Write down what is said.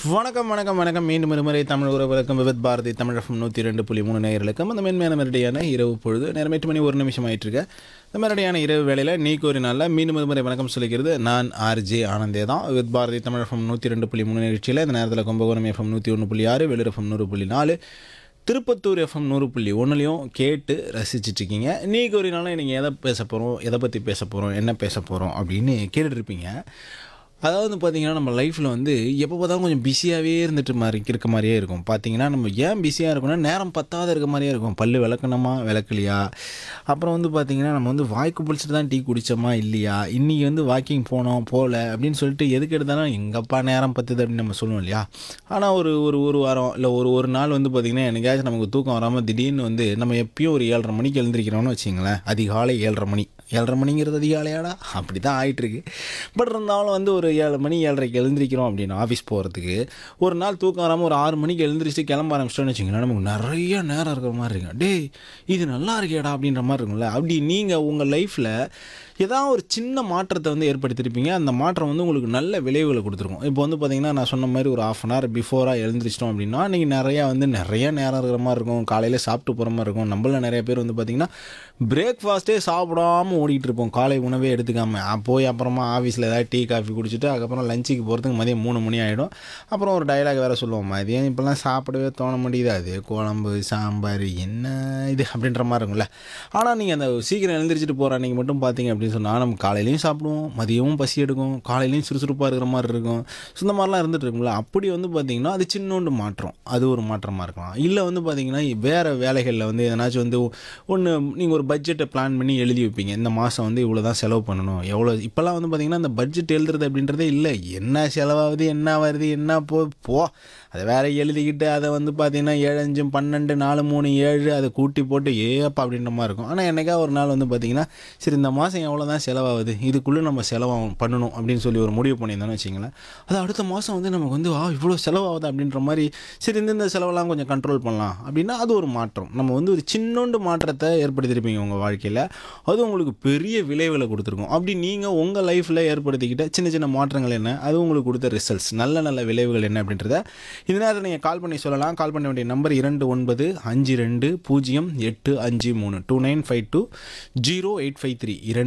வணக்கம் வணக்கம் வணக்கம் மீண்டும் ஒருமுறை தமிழ் உறவுகளுக்கும் விபத் பாரதி தமிழகம் நூற்றி ரெண்டு புள்ளி மூணு நேயர்களுக்கும் அந்த மென்மையான மெரடியான இரவு பொழுது நேரம் எட்டு மணி ஒரு நிமிஷம் ஆயிட்டு இருக்கு இந்த மெரடியான இரவு வேளையில் நீ ஒரு நாளில் மீண்டும் ஒருமுறை வணக்கம் சொல்லிக்கிறது நான் ஆர்ஜே ஆனந்தே தான் வித் பாரதி தமிழகம் நூற்றி ரெண்டு புள்ளி மூணு நிகழ்ச்சியில் இந்த நேரத்தில் கும்பகோணம் எஃப்எம் நூற்றி ஒன்று புள்ளி ஆறு வெளியூர் எஃப்எம் நூறு புள்ளி நாலு திருப்பத்தூர் எஃப்எம் நூறு புள்ளி ஒன்றுலையும் கேட்டு ரசிச்சிட்டு இருக்கீங்க நீக்கு ஒரு நாளும் நீங்கள் எதை பேச போகிறோம் எதை பற்றி பேச போகிறோம் என்ன பேச போகிறோம் அப்படின்னு கேட்டுட்டு இருப்பீங்க அதாவது பார்த்தீங்கன்னா நம்ம லைஃப்பில் வந்து எப்போ பார்த்தாலும் கொஞ்சம் பிஸியாகவே இருந்துட்டு மாதிரி இருக்க மாதிரியே இருக்கும் பார்த்தீங்கன்னா நம்ம ஏன் பிஸியாக இருக்கணும்னா நேரம் பத்தாத இருக்க மாதிரியே இருக்கும் பல்லு விளக்கணுமா விளக்கலையா அப்புறம் வந்து பார்த்தீங்கன்னா நம்ம வந்து வாய்க்கு பிடிச்சிட்டு தான் டீ குடித்தோமா இல்லையா இன்றைக்கி வந்து வாக்கிங் போனோம் போகல அப்படின்னு சொல்லிட்டு எதுக்கு எடுத்தாலும் எங்கப்பா நேரம் பத்துது அப்படின்னு நம்ம சொல்லுவோம் இல்லையா ஆனால் ஒரு ஒரு ஒரு வாரம் இல்லை ஒரு ஒரு நாள் வந்து பார்த்திங்கன்னா என்னைக்காச்சும் நமக்கு தூக்கம் வராமல் திடீர்னு வந்து நம்ம எப்பயும் ஒரு ஏழரை மணிக்கு எழுந்திரிக்கிறோம்னு வச்சிங்களேன் அதிகாலை ஏழரை மணி ஏழரை மணிங்கிறது அதிகாலையாடா அப்படி தான் ஆகிட்டுருக்கு பட் இருந்தாலும் வந்து ஒரு ஏழு மணி ஏழரைக்கு எழுந்திரிக்கிறோம் அப்படின்னு ஆஃபீஸ் போகிறதுக்கு ஒரு நாள் தூக்கம் வராமல் ஒரு ஆறு மணிக்கு எழுந்திரிச்சிட்டு கிளம்ப ஆரம்பிச்சிட்டோன்னு வச்சிங்களேன் நமக்கு நிறைய நேரம் இருக்கிற மாதிரி இருக்கும் டேய் இது நல்லா இருக்கேடா அப்படின்ற மாதிரி இருக்கும்ல அப்படி நீங்கள் உங்கள் லைஃப்பில் ஏதாவது ஒரு சின்ன மாற்றத்தை வந்து ஏற்படுத்தியிருப்பீங்க அந்த மாற்றம் வந்து உங்களுக்கு நல்ல விளைவுகளை கொடுத்துருக்கும் இப்போ வந்து பார்த்தீங்கன்னா நான் சொன்ன மாதிரி ஒரு ஆஃப் அன் ஹவர் பிஃபோராக எழுந்திரிச்சிட்டோம் அப்படின்னா நீங்கள் நிறையா வந்து நிறைய நேரம் இருக்கிற மாதிரி இருக்கும் காலையில் சாப்பிட்டு போகிற மாதிரி இருக்கும் நம்மள நிறைய பேர் வந்து பார்த்திங்கன்னா பிரேக்ஃபாஸ்ட்டே சாப்பிடாம ஓடிட்டு இருப்போம் காலை உணவே எடுத்துக்காம அ- போய் அப்புறமா ஆஃபீஸில் ஏதாவது டீ காஃபி குடிச்சிட்டு அதுக்கப்புறம் லஞ்சுக்கு போகிறதுக்கு மதியம் மூணு மணி ஆகிடும் அப்புறம் ஒரு டைலாக் வேறு சொல்லுவோம் மதியம் இப்போல்லாம் சாப்பிடவே தோண முடியுது அது குழம்பு சாம்பார் என்ன இது அப்படின்ற மாதிரி இருக்கும்ல ஆனால் நீங்கள் அந்த சீக்கிரம் எழுந்திரிச்சிட்டு போகிற அன்றைக்கி மட்டும் பார்த்தீங்க அப்படின்னு சொன்னால் நம்ம காலையிலையும் சாப்பிடுவோம் மதியமும் பசி எடுக்கும் காலையிலையும் சுறுசுறுப்பாக இருக்கிற மாதிரி இருக்கும் ஸோ இந்த மாதிரிலாம் இருந்துட்டு இருக்கும்ல அப்படி வந்து பார்த்தீங்கன்னா அது சின்னோண்டு மாற்றம் அது ஒரு மாற்றமாக இருக்கலாம் இல்லை வந்து பார்த்தீங்கன்னா வேறு வேலைகளில் வந்து எதனாச்சும் வந்து ஒன்று நீங்கள் ஒரு பட்ஜெட்டை பிளான் பண்ணி எழுதி வைப்பீங்க இந்த மாதம் வந்து இவ்வளோ தான் செலவு பண்ணணும் எவ்வளோ இப்போல்லாம் வந்து பார்த்தீங்கன்னா அந்த பட்ஜெட் எழுதுறது அப்படின்றதே இல்லை என்ன செலவாகுது என்ன வருது என்ன போ போ அதை வேற எழுதிக்கிட்டு அதை வந்து பார்த்தீங்கன்னா ஏழு அஞ்சு பன்னெண்டு நாலு மூணு ஏழு அதை கூட்டி போட்டு ஏப்பா அப்படின்ற மாதிரி இருக்கும் ஆனால் என்னைக்கா ஒரு நாள் வந்து பார்த்தீங்கன்னா சரி இந்த மாதம் எவ்வளோ தான் செலவாகுது இதுக்குள்ளே நம்ம செலவாகும் பண்ணணும் அப்படின்னு சொல்லி ஒரு முடிவு பண்ணியிருந்தோம்னு வச்சிங்களேன் அது அடுத்த மாதம் வந்து நமக்கு வந்து ஆ இவ்வளோ செலவாகுது அப்படின்ற மாதிரி சரி இந்த இந்த செலவெல்லாம் கொஞ்சம் கண்ட்ரோல் பண்ணலாம் அப்படின்னா அது ஒரு மாற்றம் நம்ம வந்து ஒரு சின்னோண்டு மாற்றத்தை ஏற்படுத்தியிருப்பீங்க உங்கள் வாழ்க்கையில் அது உங்களுக்கு பெரிய விளைவுகளை கொடுத்துருக்கும் அப்படி நீங்கள் உங்கள் லைஃப்பில் ஏற்படுத்திக்கிட்ட சின்ன சின்ன மாற்றங்கள் என்ன அது உங்களுக்கு கொடுத்த ரிசல்ட்ஸ் நல்ல நல்ல விளைவுகள் என்ன அப்படின்றத இந்த நேரத்தில் நீங்கள் கால் பண்ணி சொல்லலாம் கால் பண்ண வேண்டிய நம்பர் இரண்டு ஒன்பது அஞ்சு ரெண்டு பூஜ்ஜியம் எட்டு அஞ்சு மூணு two nine five two zero eight five three இரண்டு